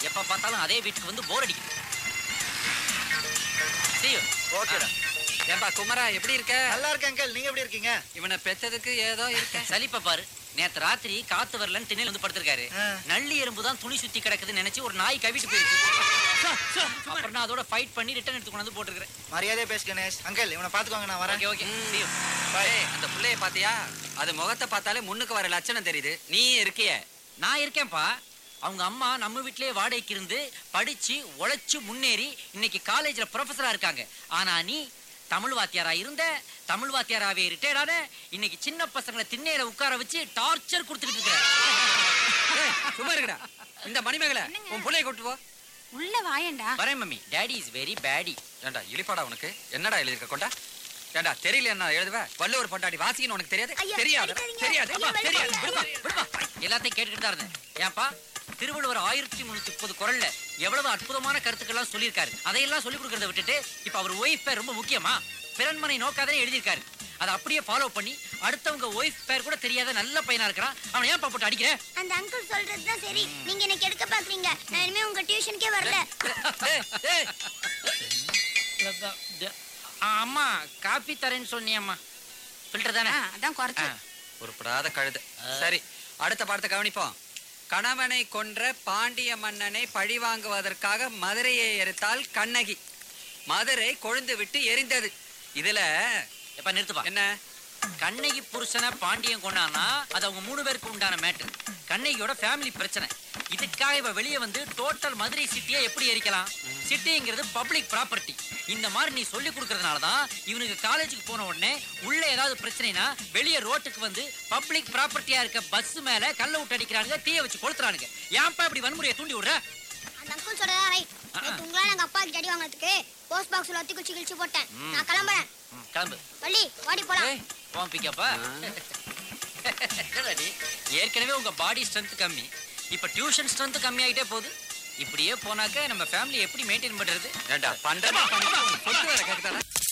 எப்ப பார்த்தாலும் அதே வீட்டுக்கு வந்து போர் அடிக்குது See you. ஓகேடா ஏன்பா குமரா எப்படி இருக்க நல்லா இருக்கேன் அங்கிள் நீங்க எப்படி இருக்கீங்க இவனை பெத்ததுக்கு ஏதோ இருக்க சலிப்ப பாரு நேத்து ராத்திரி காத்து வரலன்னு திண்ணையில வந்து படுத்திருக்காரு ஆ. நள்ளி எறும்பு தான் துணி சுத்தி கிடக்குதுன்னு நினைச்சு ஒரு நாய் கவிட்டு போயிருக்கு அப்புறம் நான் அதோட ஃபைட் பண்ணி ரிட்டர்ன் எடுத்து கொண்டு வந்து போட்டுருக்கேன் மரியாதையா பேசு கணேஷ் அங்கிள் இவனை பாத்துக்கோங்க நான் வரேன் ஓகே ஓகே See you. ஏய், அந்த புள்ளைய பாத்தியா அது முகத்தை பார்த்தாலே முன்னுக்கு வர லட்சணம் தெரியுது நீ இருக்கிய நான் இருக்கேன்ப்பா அவங்க அம்மா நம்ம வீட்லயே வாடகைக்கு இருந்து படிச்சு உழைச்சு முன்னேறி இன்னைக்கு காலேஜ்ல ப்ரொஃபஸரா இருக்காங்க ஆனா நீ தமிழ் வாத்தியாரா இருந்த தமிழ் வாத்தியாராவே ரிட்டையர்ட் ஆன இன்னைக்கு சின்ன பசங்களை திண்ணையில உட்கார வச்சு டார்ச்சர் கொடுத்துக்கிட்டு இருக்கிற ஏய், சும்மா இருக்கடா இந்த மணிமேகலை உன் புள்ளைய கூட்டு போ உள்ள வாயேண்டா வரேன் mummy daddy is very baddy ஏண்டா இழிப்பாடா உனக்கு என்னடா எழுதிருக்க கொண்டா ஏண்டா தெரியல என்ன எழுதுவ வள்ளுவர் பொண்டாடி வாசிக்கணும் உனக்கு தெரியாது ஐயா, தெரியாது அடிக்காதீங்க. தெரியாது ஐயா, வெளில தெரியாது போங்க. விடுப்பா. விடுப்பா. எல்லாத்தையும் கேட்டுக்கிட்டு தான் இருந்தேன் ஏன்பா திருவள்ளுவர் ஆயிரத்தி முன்னூத்தி முப்பது குரல்ல எவ்வளவு அற்புதமான கருத்துக்கள்லாம் சொல்லியிருக்காரு அதையெல்லாம் சொல்லி கொடுக்கறத விட்டுட்டு இப்ப அவர் ஒய்ஃப் பேர் ரொம்ப முக்கியமா பிறன்மனை நோக்காதே எழுதியிருக்காரு அதை அப்படியே ஃபாலோ பண்ணி அடுத்தவங்க ஒய்ஃப் பேர் கூட தெரியாத நல்ல பையனா இருக்கிறான் அவன் ஏன் போட்டு அடிக்கிறேன் அந்த அங்கிள் சொல்றது தான் சரி நீங்க எனக்கு எடுக்க பாக்குறீங்க நான் இனிமே உங்க டியூஷனுக்கே வரல ஏய், ஏய், அம்மா காப்பி தரேன்னு சொன்னியம்மா ஃபில்டர் தானே ஆ, அதான் குறைச்சு ஆ. உருப்படாத கழுது சரி அடுத்த பாடத்தை கவனிப்போம் கணவனை கொன்ற பாண்டிய மன்னனை பழி வாங்குவதற்காக மதுரையை எரித்தால் கண்ணகி மதுரை கொழுந்து விட்டு எரிந்தது இதுல எப்ப நிறுத்துப்பா என்ன கண்ணகி புருஷனை பாண்டியன் கொண்டானா அது அவங்க மூணு பேருக்கு உண்டான மேட்டர் கண்ணகியோட ஃபேமிலி பிரச்சனை இதுக்காக இவ வெளியே வந்து டோட்டல் மதுரை சிட்டியை எப்படி எரிக்கலாம் சிட்டிங்கிறது பப்ளிக் ப்ராப்பர்ட்டி இந்த மாதிரி நீ சொல்லி கொடுக்கறதுனால தான் இவனுக்கு காலேஜுக்கு போன உடனே உள்ள ஏதாவது பிரச்சனைனா வெளியே ரோட்டுக்கு வந்து பப்ளிக் ப்ராப்பர்ட்டியா இருக்க பஸ் மேல கல்ல விட்டு அடிக்கிறானுங்க தீய வச்சு கொளுத்துறானுங்க ஏன்பா இப்படி வன்முறையை தூண்டி விடுற அந்த அங்கிள் சொல்றதா ரைட் நேத்து உங்களால எங்க அப்பா கிட்ட அடி வாங்குறதுக்கு போஸ்ட் பாக்ஸ்ல ஒத்தி குச்சி கிழிச்சு போட்டேன் நான் கிளம்புறேன் ம், கிளம்பு வள்ளி வாடி போலாம் ஏய், போன் பிக்கப்பா ஏற்கனவே உங்க பாடி ஸ்ட்ரென்த் கம்மி இப்ப டியூஷன் ஸ்ட்ரென்த் கம்மி ஆகிட்டே போகுது இப்படியே போனாக்க நம்ம ஃபேமிலி எப்படி மெயின்டைன் பண்றது ஏண்டா பண்ற சொத்து வேற கேக்குதாடா